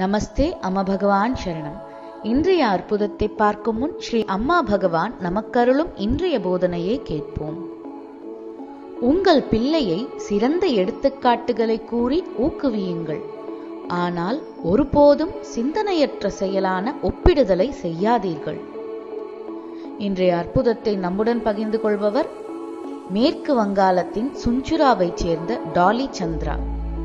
நமஸ்தே அம்மா பகவான் சரணம் இன்றைய அற்புதத்தை பார்க்கும் முன் ஸ்ரீ அம்மா பகவான் நமக்கருளும் இன்றைய போதனையை கேட்போம் உங்கள் பிள்ளையை சிறந்த எடுத்துக்காட்டுகளை கூறி ஊக்குவியுங்கள் ஆனால் ஒருபோதும் சிந்தனையற்ற செயலான ஒப்பிடுதலை செய்யாதீர்கள் இன்றைய அற்புதத்தை நம்முடன் பகிர்ந்து கொள்பவர் மேற்கு வங்காளத்தின் சுஞ்சுராவைச் சேர்ந்த டாலி சந்திரா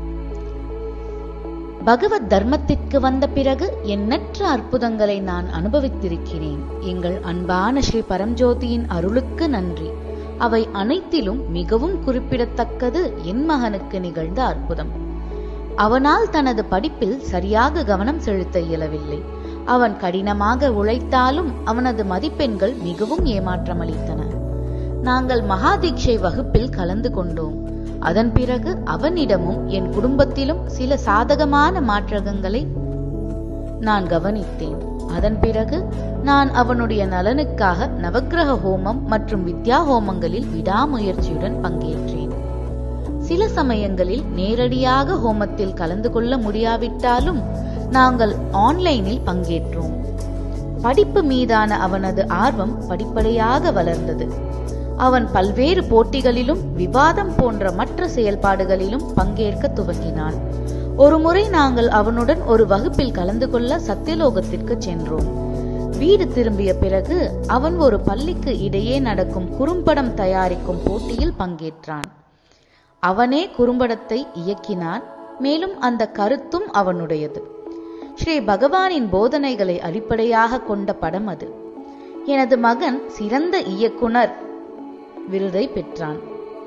பகவத் தர்மத்திற்கு வந்த பிறகு எண்ணற்ற அற்புதங்களை நான் அனுபவித்திருக்கிறேன் எங்கள் அன்பான ஸ்ரீ பரம்ஜோதியின் அருளுக்கு நன்றி அவை அனைத்திலும் மிகவும் குறிப்பிடத்தக்கது என் மகனுக்கு நிகழ்ந்த அற்புதம் அவனால் தனது படிப்பில் சரியாக கவனம் செலுத்த இயலவில்லை அவன் கடினமாக உழைத்தாலும் அவனது மதிப்பெண்கள் மிகவும் ஏமாற்றமளித்தன நாங்கள் மகாதீட்சை வகுப்பில் கலந்து கொண்டோம் அதன் பிறகு அவனிடமும் என் குடும்பத்திலும் சில சாதகமான மாற்றங்களை நான் கவனித்தேன் அதன் பிறகு நான் அவனுடைய நலனுக்காக நவக்கிரக ஹோமம் மற்றும் வித்யா ஹோமங்களில் விடாமுயற்சியுடன் பங்கேற்றேன் சில சமயங்களில் நேரடியாக ஹோமத்தில் கலந்து கொள்ள முடியாவிட்டாலும் நாங்கள் ஆன்லைனில் பங்கேற்றோம் படிப்பு மீதான அவனது ஆர்வம் படிப்படியாக வளர்ந்தது அவன் பல்வேறு போட்டிகளிலும் விவாதம் போன்ற மற்ற செயல்பாடுகளிலும் பங்கேற்க துவங்கினான் ஒருமுறை நாங்கள் அவனுடன் ஒரு வகுப்பில் கலந்து கொள்ள சத்தியலோகத்திற்கு சென்றோம் வீடு திரும்பிய பிறகு அவன் ஒரு பள்ளிக்கு இடையே நடக்கும் குறும்படம் தயாரிக்கும் போட்டியில் பங்கேற்றான் அவனே குறும்படத்தை இயக்கினான் மேலும் அந்த கருத்தும் அவனுடையது ஸ்ரீ பகவானின் போதனைகளை அடிப்படையாக கொண்ட படம் அது எனது மகன் சிறந்த இயக்குனர் விருதை பெற்றான்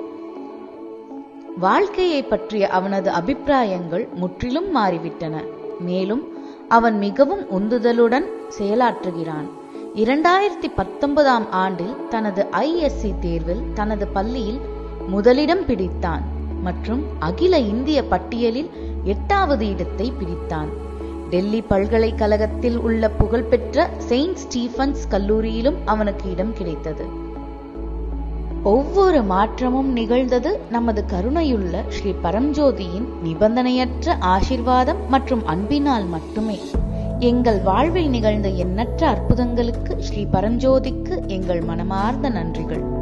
வாழ்க்கையை பற்றிய அவனது அபிப்பிராயங்கள் முற்றிலும் மாறிவிட்டன மேலும் அவன் மிகவும் உந்துதலுடன் செயலாற்றுகிறான் இரண்டாயிரத்தி பத்தொன்பதாம் ஆண்டில் தனது ஐஎஸ்சி தேர்வில் தனது பள்ளியில் முதலிடம் பிடித்தான் மற்றும் அகில இந்திய பட்டியலில் எட்டாவது இடத்தை பிடித்தான் டெல்லி பல்கலைக்கழகத்தில் உள்ள புகழ்பெற்ற செயின்ட் ஸ்டீஃபன்ஸ் கல்லூரியிலும் அவனுக்கு இடம் கிடைத்தது ஒவ்வொரு மாற்றமும் நிகழ்ந்தது நமது கருணையுள்ள ஸ்ரீ பரம்ஜோதியின் நிபந்தனையற்ற ஆசிர்வாதம் மற்றும் அன்பினால் மட்டுமே எங்கள் வாழ்வில் நிகழ்ந்த எண்ணற்ற அற்புதங்களுக்கு ஸ்ரீ பரஞ்சோதிக்கு எங்கள் மனமார்ந்த நன்றிகள்